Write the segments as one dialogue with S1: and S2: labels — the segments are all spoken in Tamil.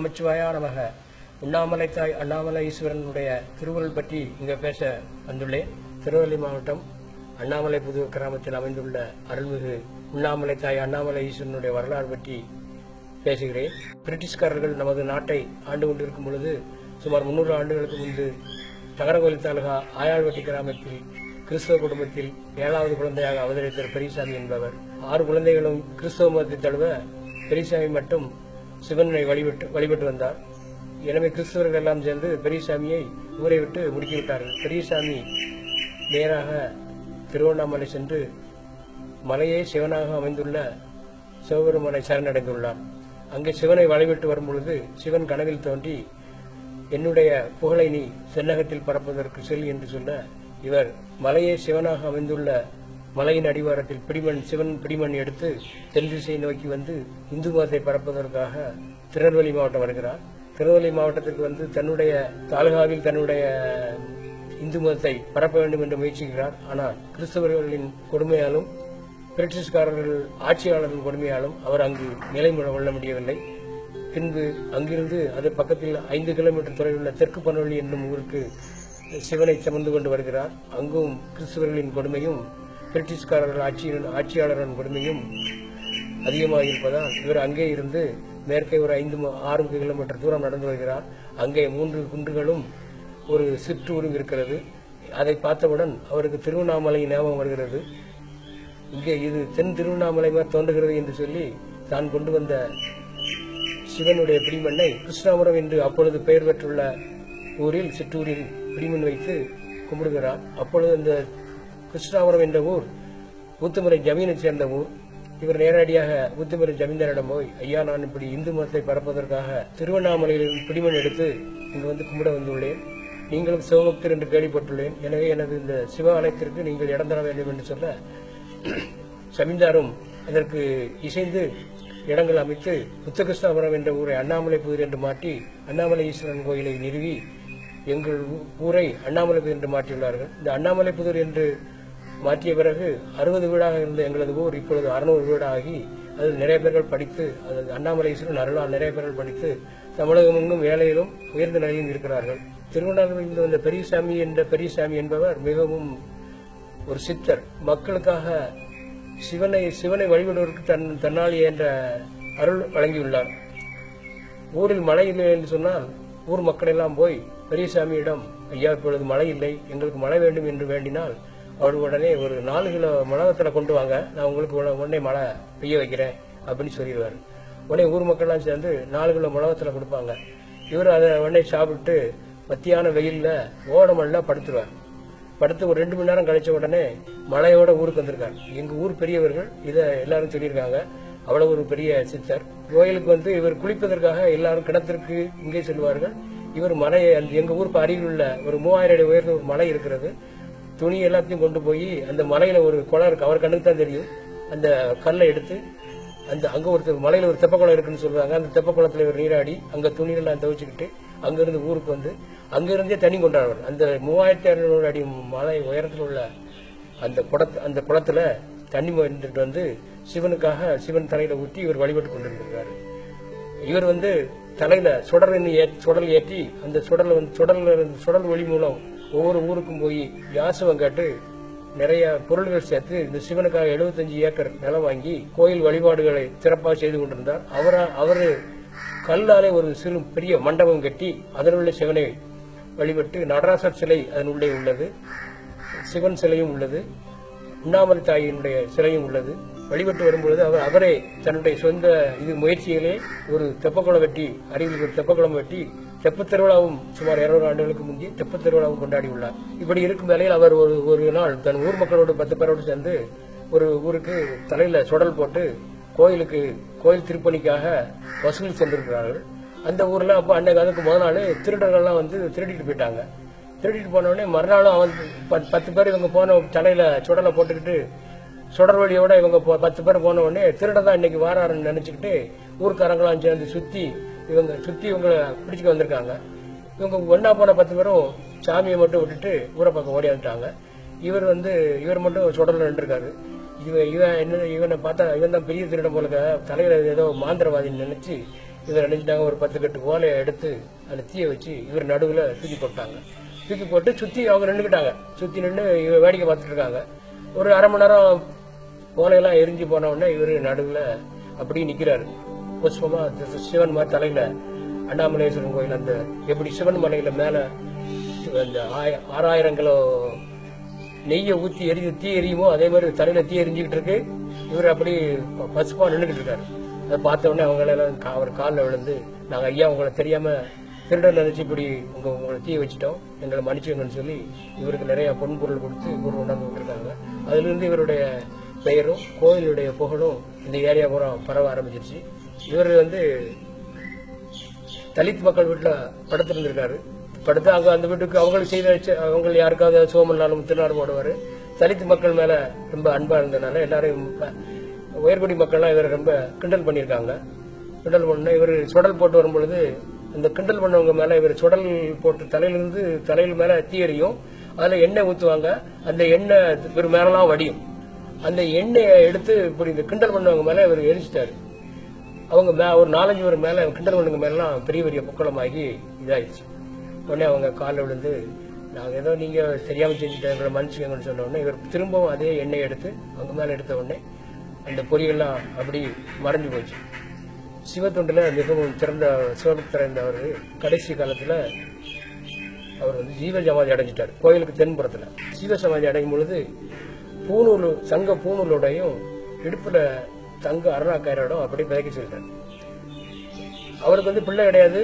S1: நமச்சிவாயா நமக உண்ணாமலை தாய் அண்ணாமலை ஈஸ்வரனுடைய திருவுருள் பற்றி இங்க பேச வந்துள்ளேன் திருநெல்வேலி மாவட்டம் அண்ணாமலை புது கிராமத்தில் அமைந்துள்ள அருள்மிகு உண்ணாமலை தாய் அண்ணாமலை ஈஸ்வரனுடைய வரலாறு பற்றி பேசுகிறேன் பிரிட்டிஷ்காரர்கள் நமது நாட்டை ஆண்டு கொண்டிருக்கும் பொழுது சுமார் முன்னூறு ஆண்டுகளுக்கு முன்பு தகரகோயில் தாலுகா ஆயாழ்வட்டி கிராமத்தில் கிறிஸ்தவ குடும்பத்தில் ஏழாவது குழந்தையாக அவதரித்த பெரியசாமி என்பவர் ஆறு குழந்தைகளும் கிறிஸ்தவ மதத்தை தழுவ பெரியசாமி மட்டும் சிவனை வழிபட்டு வழிபட்டு வந்தார் எனவே கிறிஸ்தவர்கள் எல்லாம் சேர்ந்து பெரியசாமியை ஊரை விட்டு முடுக்கிவிட்டார்கள் பெரியசாமி நேராக திருவண்ணாமலை சென்று மலையே சிவனாக அமைந்துள்ள சிவபெருமானை சரணடைந்துள்ளார் அங்கே சிவனை வழிபட்டு வரும் பொழுது சிவன் கனவில் தோன்றி என்னுடைய புகழை நீ சென்னகத்தில் பரப்புவதற்கு செல் என்று சொல்ல இவர் மலையே சிவனாக அமைந்துள்ள மலையின் அடிவாரத்தில் பிடிமண் சிவன் பிடிமண் எடுத்து தென் திசை நோக்கி வந்து இந்து மதத்தை பரப்புவதற்காக திருநெல்வேலி மாவட்டம் வருகிறார் திருநெல்வேலி மாவட்டத்திற்கு வந்து தன்னுடைய தாலுகாவில் தன்னுடைய இந்து மதத்தை பரப்ப வேண்டும் என்று முயற்சிக்கிறார் ஆனால் கிறிஸ்தவர்களின் கொடுமையாலும் பிரிட்டிஷ்காரர்கள் ஆட்சியாளர்கள் கொடுமையாலும் அவர் அங்கு நிலை கொள்ள முடியவில்லை பின்பு அங்கிருந்து அது பக்கத்தில் ஐந்து கிலோமீட்டர் தொலைவில் உள்ள தெற்கு பனவள்ளி என்னும் ஊருக்கு சிவனை சுமந்து கொண்டு வருகிறார் அங்கும் கிறிஸ்தவர்களின் கொடுமையும் பிரிட்டிஷ்காரர்கள் ஆட்சியின் ஆட்சியாளரின் கொடுமையும் அதிகமாக இருப்பதால் இவர் அங்கே இருந்து மேற்கே ஒரு ஐந்து ம- ஆறு கிலோமீட்டர் தூரம் நடந்து வருகிறார் அங்கே மூன்று குன்றுகளும் ஒரு சிற்றூரும் இருக்கிறது அதை பார்த்தவுடன் அவருக்கு திருவண்ணாமலை ஞாபகம் வருகிறது இங்கே இது தென் திருவண்ணாமலை மாதிரி தோன்றுகிறது என்று சொல்லி தான் கொண்டு வந்த சிவனுடைய பிடிமண்ணை கிருஷ்ணாபுரம் என்று அப்பொழுது பெயர் பெற்றுள்ள ஊரில் சிற்றூரில் பிடிமண் வைத்து கும்பிடுகிறார் அப்பொழுது அந்த கிருஷ்ணாபுரம் என்ற ஊர் ஊத்துமலை ஜமீனை சேர்ந்த ஊர் இவர் நேரடியாக ஊத்துமலை ஜமீன்தாரிடம் போய் ஐயா நான் இப்படி இந்து மதத்தை பரப்புவதற்காக திருவண்ணாமலையில் பிடிமண் எடுத்து இங்கு வந்து கும்பிட வந்துள்ளேன் நீங்களும் சிவபக்தர் என்று கேள்விப்பட்டுள்ளேன் எனவே எனது இந்த சிவ ஆலயத்திற்கு நீங்கள் இடம் தர வேண்டும் என்று சொல்ல ஜமீன்தாரும் அதற்கு இசைந்து இடங்கள் அமைத்து முத்தகிருஷ்ணாபுரம் என்ற ஊரை அண்ணாமலை புதிர் என்று மாற்றி அண்ணாமலை ஈஸ்வரன் கோயிலை நிறுவி எங்கள் ஊ- ஊரை அண்ணாமலை புதிர் என்று மாற்றியுள்ளார்கள் இந்த அண்ணாமலை புதிர் என்று மாற்றிய பிறகு அறுபது வீடாக இருந்த எங்களது ஊர் இப்பொழுது அறுநூறு வீடாகி அதில் நிறைய பேர்கள் படித்து அது அண்ணாமலை ஈஸ்வரன் அருளால் நிறைய பேர்கள் படித்து தமிழகம் எங்கும் வேலையிலும் உயர்ந்த நிலையிலும் இருக்கிறார்கள் திருவண்ணாமலையில் வந்த பெரியசாமி என்ற பெரியசாமி என்பவர் மிகவும் ஒரு சித்தர் மக்களுக்காக சிவனை சிவனை வழிபடுவதற்கு தன் தன்னால் என்ற அருள் வழங்கியுள்ளார் ஊரில் மழை இல்லை என்று சொன்னால் ஊர் மக்கள் எல்லாம் போய் பெரியசாமியிடம் ஐயா இப்பொழுது மழை இல்லை எங்களுக்கு மழை வேண்டும் என்று வேண்டினால் அவர் உடனே ஒரு நாலு கிலோ மிளகத்துல கொண்டு வாங்க நான் உங்களுக்கு உட- உடனே மழை பெய்ய வைக்கிறேன் அப்படின்னு சொல்லிடுவார் உடனே ஊர் மக்கள்லாம் சேர்ந்து நாலு கிலோ மிளகத்துல கொடுப்பாங்க இவர் அதை உடனே சாப்பிட்டு மத்தியான வெயில்ல ஓடமல்ல படுத்துருவார் படுத்து ஒரு ரெண்டு மணி நேரம் கழிச்ச உடனே மழையோட ஊருக்கு வந்திருக்காங்க எங்க ஊர் பெரியவர்கள் இதை எல்லாரும் சொல்லியிருக்காங்க அவ்வளவு ஒரு பெரிய சித்தர் கோயிலுக்கு வந்து இவர் குளிப்பதற்காக எல்லாரும் கிணத்திற்கு இங்கே செல்வார்கள் இவர் மலையை அந்த எங்க ஊருக்கு அருகில் உள்ள ஒரு மூவாயிரம் அடி உயர்ந்த ஒரு மலை இருக்கிறது துணி எல்லாத்தையும் கொண்டு போய் அந்த மலையில ஒரு குளம் இருக்கு அவர் கண்ணுக்கு தான் தெரியும் அந்த கல்லை எடுத்து அந்த அங்க ஒரு மலையில ஒரு தெப்பக்குளம் இருக்குன்னு சொல்றாங்க அந்த தெப்பக்குளத்துல ஒரு நீராடி அங்க துணியெல்லாம் துவைச்சுக்கிட்டு அங்கிருந்து ஊருக்கு வந்து அங்கிருந்தே தண்ணி கொண்டாடுவார் அந்த மூவாயிரத்தி அறுநூறு அடி மலை உயரத்தில் உள்ள அந்த குடத்து அந்த குளத்துல தண்ணி வந்துட்டு வந்து சிவனுக்காக சிவன் தலையில ஊற்றி இவர் வழிபட்டு கொண்டிருக்கிறார் இவர் வந்து தலையில சுடர் எண்ணெய் ஏ- சுடல் ஏற்றி அந்த சுடல் வந்து சுடல்ல இருந்து சுடல் ஒளி மூலம் ஒவ்வொரு ஊருக்கும் போய் யாசகம் கேட்டு நிறைய பொருள்கள் சேர்த்து இந்த சிவனுக்காக 75 ஏக்கர் நிலம் வாங்கி கோயில் வழிபாடுகளை சிறப்பாக செய்து கொண்டிருந்தார் அவர அவரு கல்லாலே ஒரு சிறு பெரிய மண்டபம் கட்டி அதில் உள்ள சிவனை வழிபட்டு நடராசர் சிலை அதன் உள்ளே உள்ளது சிவன் சிலையும் உள்ளது உண்ணாமலை தாயினுடைய சிலையும் உள்ளது வழிபட்டு வரும்பொழுது அவர் அவரே தன்னுடைய சொந்த இது முயற்சியிலே ஒரு தெப்பக்குளம் வெட்டி அருகில் ஒரு தெப்பக்குளம் வெட்டி தெப்பத் திருவிழாவும் சுமார் இருநூறு ஆண்டுகளுக்கு முந்தைய தெப்பத் திருவிழாவும் கொண்டாடி உள்ளார் இப்படி இருக்கும் வேளையில் அவர் ஒரு ஒரு நாள் தன் ஊர் மக்களோடு பத்து பேரோடு சேர்ந்து ஒரு ஊருக்கு தலையில சுடல் போட்டு கோயிலுக்கு கோயில் திருப்பணிக்காக வசூல் சென்றிருக்கிறார்கள் அந்த ஊர்ல அப்ப அன்னைக்கு அதுக்கு முதல் நாள் திருடர்கள்லாம் வந்து திருடிட்டு போயிட்டாங்க திருடிட்டு போன உடனே மறுநாளும் அவன் பத்- பத்து பேர் இவங்க போன தலையில சுடலை போட்டுக்கிட்டு சுடர் வழியோட இவங்க போ- பத்து பேர் போன உடனே திருடன் தான் இன்னைக்கு வாராருன்னு நினைச்சுக்கிட்டு ஊர்க்காரங்களாம் சேர்ந்து சுத்தி இவங்க சுத்தி இவங்களை பிடிச்சிக்க வந்திருக்காங்க இவங்க ஒன்னா போன பத்து பேரும் சாமியை மட்டும் விட்டுட்டு ஊரை பக்கம் ஓடியாந்துட்டாங்க இவர் வந்து இவர் மட்டும் சுடர்ல நின்றுருக்காரு இவன் இவன் என்ன இவனை பார்த்தா இவன் தான் பெரிய திருடன் போல இருக்க. தலையில ஏதோ மாந்திரவாதின்னு நினைச்சு இவர் நினைச்சிட்டாங்க ஒரு பத்து கட்டு ஓலையை எடுத்து அந்த தீயை வச்சு இவர் நடுவில் தூக்கி போட்டாங்க தூக்கி போட்டு சுற்றி அவங்க நின்றுக்கிட்டாங்க சுற்றி நின்று இவர் வேடிக்கை பார்த்துட்டு இருக்காங்க ஒரு அரை மணி நேரம் ஓலையெல்லாம் எரிஞ்சு போன உடனே இவர் நடுவில் அப்படியே நிற்கிறாரு புஷ்பமா அந்த சிவன் மாதிரி தலையில அண்ணாமலேஸ்வரன் கோயில் அந்த எப்படி சிவன் மலையில மேல அந்த ஆய- ஆறாயிரம் கிலோ நெய்யை ஊத்தி எரி தீ எரியுமோ அதே மாதிரி தலையில தீ எரிஞ்சுக்கிட்டு இருக்கு இவர் அப்படி ப- பசுப்பா நின்றுகிட்டு இருக்காரு அதை பார்த்த உடனே அவங்க எல்லாம் கா- அவர் காலில் விழுந்து நாங்க ஐயா உங்களை தெரியாம திருடன் நினைச்சு இப்படி உங்க உங்களை தீ வச்சிட்டோம் எங்களை மன்னிச்சுங்கன்னு சொல்லி இவருக்கு நிறைய பொன் பொருள் கொடுத்து இவர் கொண்டாந்து விட்டுருக்காங்க அதுல இருந்து இவருடைய பெயரும் கோயிலுடைய புகழும் இந்த ஏரியா பூரா பரவ ஆரம்பிச்சிருச்சு இவர் வந்து தலித் மக்கள் வீட்டுல படுத்திருந்திருக்காரு படுத்து அங்க அந்த வீட்டுக்கு அவங்களுக்கு செய்த வச்சு அவங்க யாருக்காவது சோமன்னாலும் திருநாடு போடுவாரு தலித் மக்கள் மேல ரொம்ப அன்பா இருந்ததுனால எல்லாரும் ப- உயர்குடி மக்கள்லாம் இவரை ரொம்ப கிண்டல் பண்ணியிருக்காங்க கிண்டல் பண்ண இவர் சுடல் போட்டு வரும்பொழுது அந்த கிண்டல் பண்ணவங்க மேல இவர் சுடல் போட்டு தலையிலிருந்து தலையில் மேல தீ எரியும் அதுல எண்ணெய் ஊத்துவாங்க அந்த எண்ணெய் இவர் மேலாம் வடியும் அந்த எண்ணெயை எடுத்து இப்படி இந்த கிண்டல் பண்ணவங்க மேல இவர் எரிச்சிட்டாரு அவங்க மே- ஒரு நாலஞ்சு பேர் மேல கிண்டல் பண்ணுங்க மேலாம் பெரிய பெரிய புக்களமாகி இதாயிடுச்சு உடனே அவங்க காலில் விழுந்து நாங்க ஏதோ நீங்க தெரியாம செஞ்சுட்டேங்கிற மன்னிச்சுக்கங்கன்னு சொன்ன உடனே இவர் திரும்பவும் அதே எண்ணெய் எடுத்து அவங்க மேல எடுத்த உடனே அந்த பொரியெல்லாம் அப்படி மறைஞ்சு போச்சு சிவத்தொண்டுல மிகவும் சிறந்த சிவபக்தர் இருந்தவர் கடைசி காலத்துல அவர் வந்து ஜீவ சமாதி அடைஞ்சிட்டார் கோயிலுக்கு தென்புறத்துல ஜீவ சமாதி அடையும் பொழுது பூணூல் சங்க பூணூலோடையும் இடுப்புல தங்க அருணாக்காரோட அப்படியே பிதைக்க சொல்லிட்டார் அவருக்கு வந்து பிள்ளை கிடையாது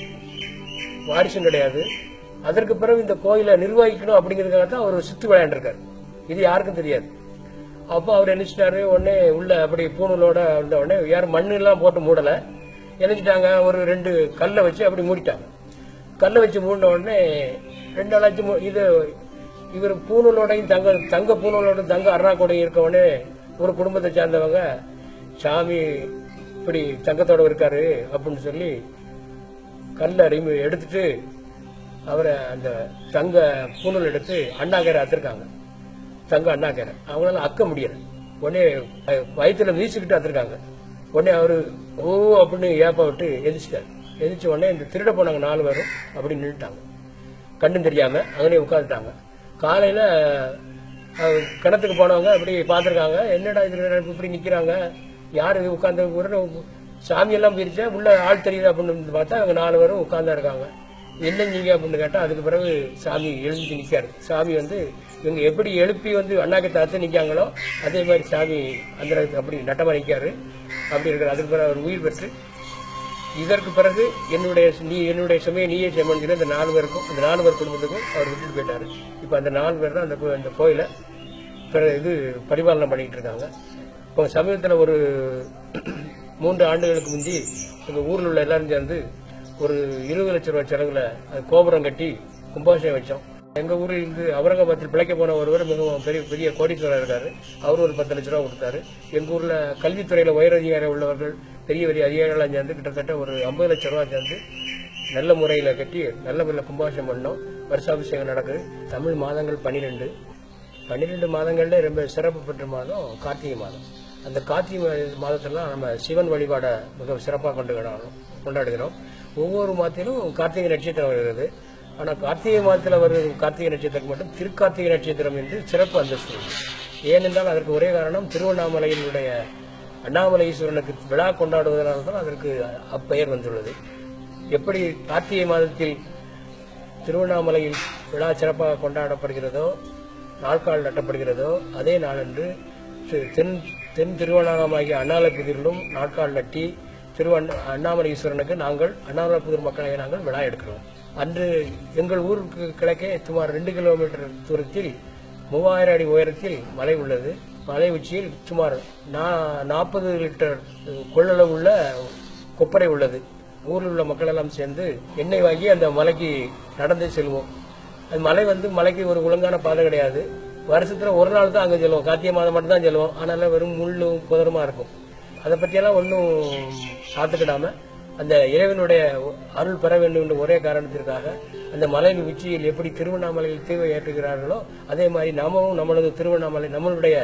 S1: வாரிசும் கிடையாது அதற்கு பிறகு இந்த கோயிலை நிர்வகிக்கணும் அப்படிங்கிறதுக்காக தான் அவர் சுத்தி விளையாண்டுருக்காரு இது யாருக்கும் தெரியாது அப்போ அவர் நினைச்சிட்டாரு உடனே உள்ள அப்படி பூணூலோட வந்த உடனே யாரும் மண்ணு எல்லாம் போட்டு மூடல நினைச்சிட்டாங்க ஒரு ரெண்டு கல்லை வச்சு அப்படி மூடிட்டாங்க கல்லை வச்சு மூடின உடனே ரெண்டு நாளாச்சு மூ- இது இவர் பூணூலோடையும் தங்க தங்க பூணூலோட தங்க அருணாக்கோடையும் இருக்க உடனே ஒரு குடும்பத்தை சேர்ந்தவங்க சாமி இப்படி தங்கத்தோட இருக்காரு அப்படின்னு சொல்லி கல்லை ரிமூ எடுத்துட்டு அவரை அந்த தங்க பூணூல் எடுத்து அண்ணாக்கரை அத்திருக்காங்க தங்க அண்ணாக்கரை அவங்களால அக்க முடியல உடனே அஹ், வயித்துல வீசிக்கிட்டு அத்திருக்காங்க உடனே அவரு ஓ அப்படின்னு ஏப்ப விட்டு எதிர்ச்சிட்டாரு எதிர்ச்ச உடனே இந்த திருட போனாங்க நாலு பேரும் அப்படி நின்றுட்டாங்க கண்ணும் தெரியாம அங்கனே உட்காந்துட்டாங்க காலையில அஹ், கிணத்துக்கு போனவங்க அப்படி பார்த்திருக்காங்க என்னடா இது இப்படி நிக்கிறாங்க யாரு உட்கார்ந்து உடனே சாமி எல்லாம் பிரிச்சா உள்ள ஆள் தெரியுது அப்படின்னு வந்து பார்த்தா அவங்க நாலு பேரும் உட்கார்ந்தா இருக்காங்க என்ன நீங்க அப்படின்னு கேட்டா அதுக்கு பிறகு சாமி எழுந்து நிக்காரு சாமி வந்து இவங்க எப்படி எழுப்பி வந்து அண்ணாக்கத்தை அத்து நிக்காங்களோ அதே மாதிரி சாமி அந்த அப்படி நட்டமா நிக்காரு அப்படி இருக்கிற அதுக்கு பிறகு அவர் உயிர் பெற்று இதற்கு பிறகு என்னுடைய நீ என்னுடைய சுமையை நீயே செய்யணும்னு சொல்லி அந்த நாலு பேருக்கும் அந்த நாலு பேர் குடும்பத்துக்கும் அவர் விட்டுட்டு போயிட்டாரு இப்ப அந்த நாலு பேர் தான் அந்த கோ- அந்த கோயிலை பிற- இது பரிபாலனை பண்ணிட்டு இருக்காங்க இப்போ சமீபத்துல ஒரு மூன்று ஆண்டுகளுக்கு முந்தி எங்க ஊர்ல உள்ள எல்லாரும் சேர்ந்து ஒரு இருபது லட்சம் ரூபாய் செலவுல அது கோபுரம் கட்டி கும்பாபிஷேகம் வச்சோம் எங்க ஊரில் இருந்து அவுரங்காபாத்தில் பிழைக்க போன ஒருவர் மிகவும் பெரிய பெரிய கோடீஸ்வரர் இருக்காரு அவர் ஒரு பத்து லட்ச ரூபா கொடுத்தாரு எங்க ஊர்ல கல்வித்துறையில உயர் அதிகாரி உள்ளவர்கள் பெரிய பெரிய அதிகாரிகளாம் சேர்ந்து கிட்டத்தட்ட ஒரு ஐம்பது லட்ச ரூபா சேர்ந்து நல்ல முறையில கட்டி நல்ல முறையில் கும்பாபிஷேகம் பண்ணோம் வருஷாபிஷேகம் நடக்குது தமிழ் மாதங்கள் பன்னிரெண்டு பன்னிரெண்டு மாதங்கள்ல ரொம்ப சிறப்பு பெற்ற மாதம் கார்த்திகை மாதம் அந்த கார்த்திகை மா- மாதத்தெல்லாம் நம்ம சிவன் வழிபாடை மிக சிறப்பாக கொண்டாடுகிறோம் கொண்டாடுகிறோம் ஒவ்வொரு மாதத்திலும் கார்த்திகை நட்சத்திரம் வருகிறது ஆனா கார்த்திகை மாதத்தில் வரும் கார்த்திகை நட்சத்திரம் மட்டும் திருக்கார்த்திகை நட்சத்திரம் என்று சிறப்பு அந்தஸ்து உண்டு. ஏனென்றால் அதற்கு ஒரே காரணம் திருவண்ணாமலையினுடைய அண்ணாமலை ஈஸ்வரனுக்கு விழா கொண்டாடுவதனால தான் அதற்கு அப்பெயர் வந்துள்ளது எப்படி கார்த்திகை மாதத்தில் திருவண்ணாமலையில் விழா சிறப்பாக கொண்டாடப்படுகிறதோ நாட்கால் நட்டப்படுகிறதோ அதே நாளன்று தி- தென் தென் திருவண்ணாமலையாகிய அண்ணாமலைப்புதிரிலும் நாட்கால் நட்டி திருவண்ண அண்ணாமலை ஈஸ்வரனுக்கு நாங்கள் அண்ணாமலைப்புதூர் மக்களை நாங்கள் விழா எடுக்கிறோம் அன்று எங்கள் ஊருக்கு கிழக்கே சுமார் ரெண்டு கிலோமீட்டர் தூரத்தில் மூவாயிரம் அடி உயரத்தில் மலை உள்ளது மலை உச்சியில் சுமார் நாற்பது லிட்டர் கொள்ளளவு உள்ள கொப்பரை உள்ளது ஊரில் உள்ள மக்கள் எல்லாம் சேர்ந்து எண்ணெய் வாங்கி அந்த மலைக்கு நடந்து செல்வோம் அது மலை வந்து மலைக்கு ஒரு ஒழுங்கான பாதை கிடையாது வருஷத்துல ஒரு நாள் தான் அங்க செல்வோம் கார்த்திகை மாதம் மட்டும் தான் செல்வோம் ஆனாலும் வெறும் முள்ளும் புதருமா இருக்கும் அதை பற்றியெல்லாம் ஒன்றும் பார்த்துக்கிடாம அந்த இறைவனுடைய அருள் பெற வேண்டும் என்ற ஒரே காரணத்திற்காக அந்த மலையின் உச்சியில் எப்படி திருவண்ணாமலையில் தீவை ஏற்றுகிறார்களோ அதே மாதிரி நாமும் நம்மளது திருவண்ணாமலை நம்மளுடைய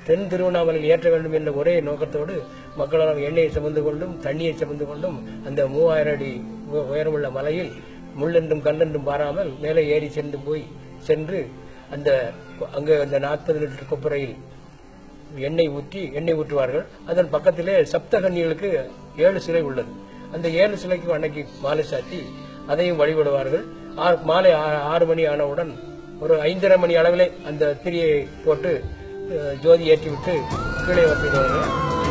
S1: தென் திருவண்ணாமலையில் ஏற்ற வேண்டும் என்ற ஒரே நோக்கத்தோடு மக்களால் எண்ணெயை சுமந்து கொண்டும் தண்ணியை சுமந்து கொண்டும் அந்த மூவாயிரம் அடி உ- உயரமுள்ள மலையில் முள்ளென்றும் கண்டென்றும் பாராமல் மேலே ஏறி சென்று போய் சென்று அந்த அங்கு அந்த நாற்பது லிட்டர் கொப்பரையில் எண்ணெய் ஊற்றி எண்ணெய் ஊற்றுவார்கள் அதன் பக்கத்திலே சப்தகன்னிகளுக்கு ஏழு சிலை உள்ளது அந்த ஏழு சிலைக்கு அன்னைக்கு மாலை சாத்தி அதையும் வழிபடுவார்கள் ஆறு- மாலை ஆ- ஆறு மணி ஆனவுடன் ஒரு ஐந்தரை மணி அளவிலே அந்த திரியை போட்டு அஹ், ஜோதி ஏற்றிவிட்டு கீழே வந்துடுவார்கள்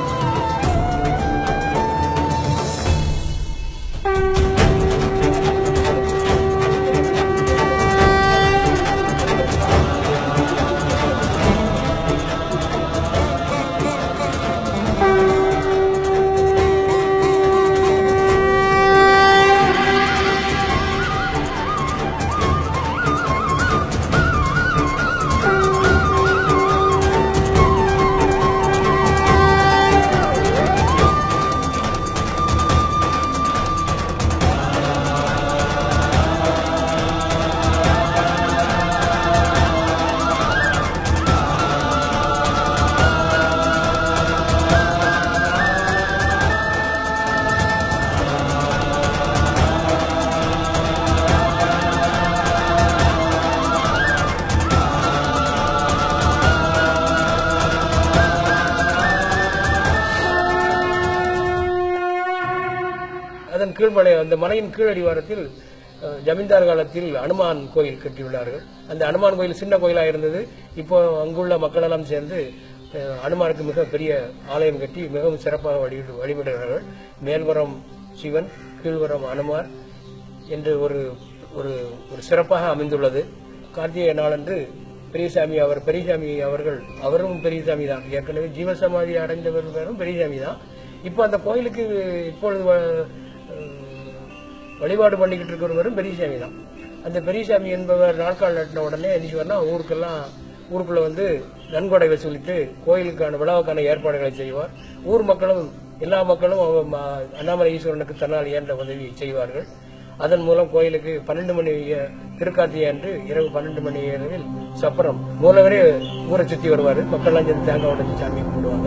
S1: அதன் கீழ்மலை அந்த மலையின் கீழடிவாரத்தில் அஹ், ஜமீன்தார் காலத்தில் அனுமான் கோயில் கட்டியுள்ளார்கள் அந்த அனுமான் கோயில் சின்ன கோயிலா இருந்தது இப்போ அங்குள்ள மக்கள் எல்லாம் சேர்ந்து அஹ், அனுமானுக்கு மிக பெரிய ஆலயம் கட்டி மிகவும் சிறப்பாக வழிபடு- வழிபடுகிறார்கள் மேல்வரம் சிவன் கீழ்வரம் அனுமார் என்று ஒரு ஒரு ஒரு சிறப்பாக அமைந்துள்ளது கார்த்திகை நாளன்று பெரியசாமி அவர் பெரியசாமி அவர்கள் அவரும் பெரியசாமி தான் ஏற்கனவே ஜீவசமாதி அடைந்தவர்களும் பெரியசாமி தான் இப்போ அந்த கோயிலுக்கு இப்பொழுது வ- அஹ், வழிபாடு பண்ணிக்கிட்டு இருக்கிறவரும் பெரியசாமி தான் அந்த பெரியசாமி என்பவர் நாட்கால் நட்டின உடனே என்ன செய்வார்னா ஊருக்கெல்லாம் ஊருக்குள்ள வந்து நன்கொடை வசூலித்து கோயிலுக்கான விழாவுக்கான ஏற்பாடுகளை செய்வார் ஊர் மக்களும் எல்லா மக்களும் அவர் ம- அண்ணாமலை ஈஸ்வரனுக்கு தன்னால் இயன்ற உதவி செய்வார்கள் அதன் மூலம் கோயிலுக்கு பன்னெண்டு மணி அஹ், திருக்கார்த்திகை அன்று இரவு பன்னெண்டு மணி அளவில் சப்பரம் மூலவரே ஊரை சுத்தி வருவார் மக்கள்லாம் சேர்ந்து தேங்காய் உடைச்சு சாமி கும்பிடுவாங்க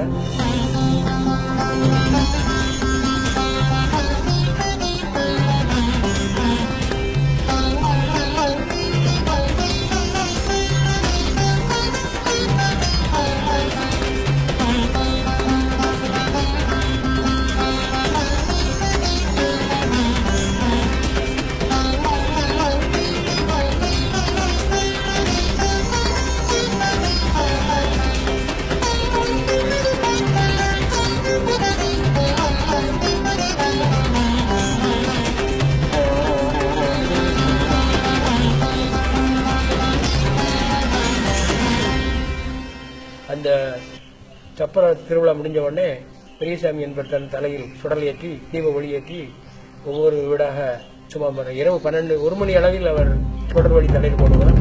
S1: அந்த சப்பர திருவிழா முடிஞ்ச உடனே பெரியசாமி என்பவர் தன் தலையில் சுடல் ஏற்றி தீப ஒளி ஏற்றி ஒவ்வொரு வீடாக சும்மா ஒரு இரவு பன்னெண்டு ஒரு மணி அளவில் அவர் தொடர் வழி தலையில் போடுவார்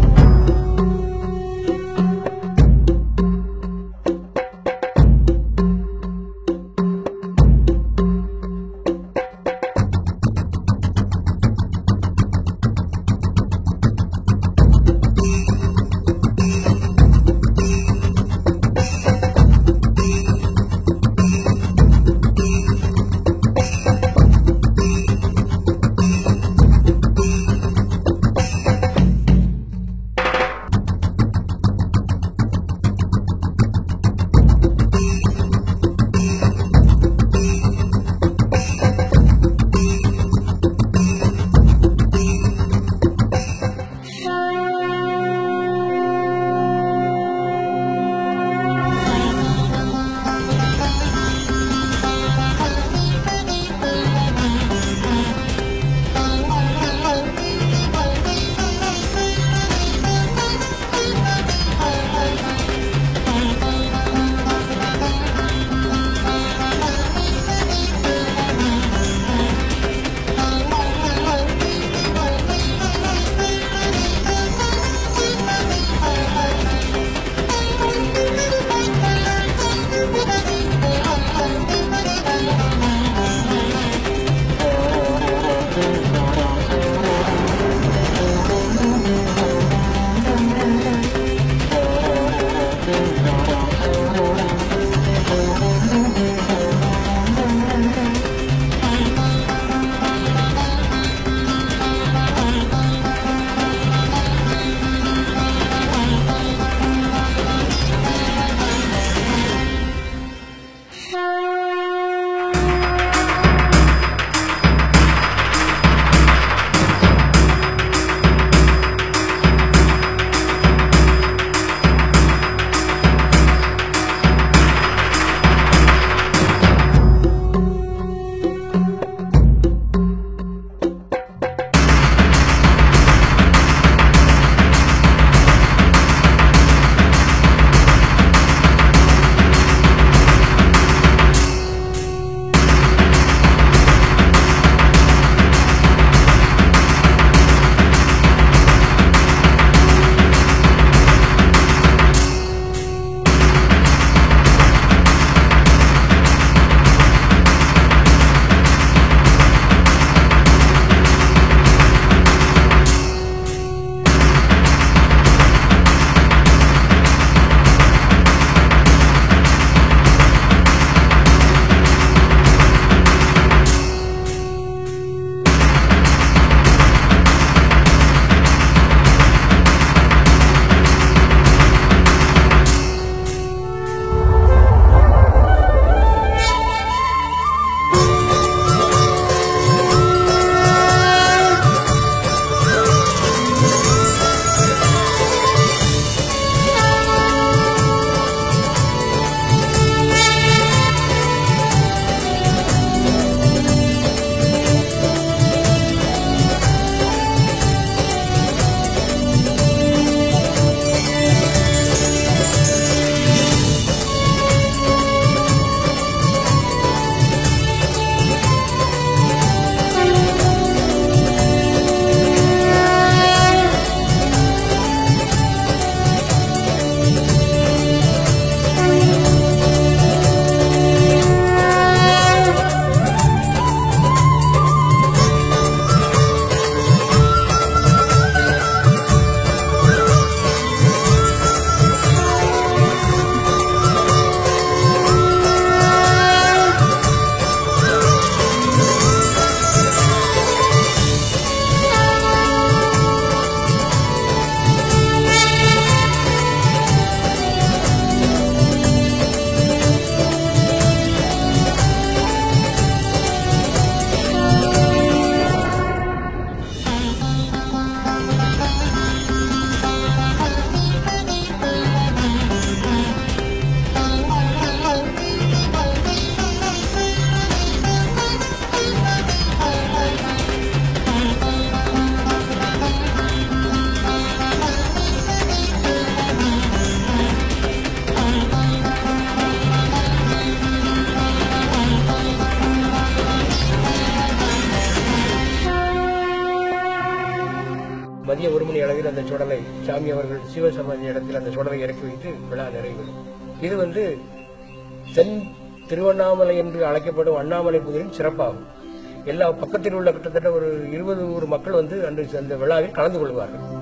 S1: மதியம் ஒரு மணி அளவில் அந்த சுடலை சாமி அவர்கள் சிவசமாதி இடத்தில் அந்த சுடலை இறக்கி வைத்து விழா நிறைவேறும் இது வந்து தென் திருவண்ணாமலை என்று அழைக்கப்படும் அண்ணாமலை புதரின் சிறப்பாகும் எல்லா பக்கத்தில் உள்ள கிட்டத்தட்ட ஒரு இருபது நூறு மக்கள் வந்து அன்று அந்த விழாவில் கலந்து கொள்வார்கள்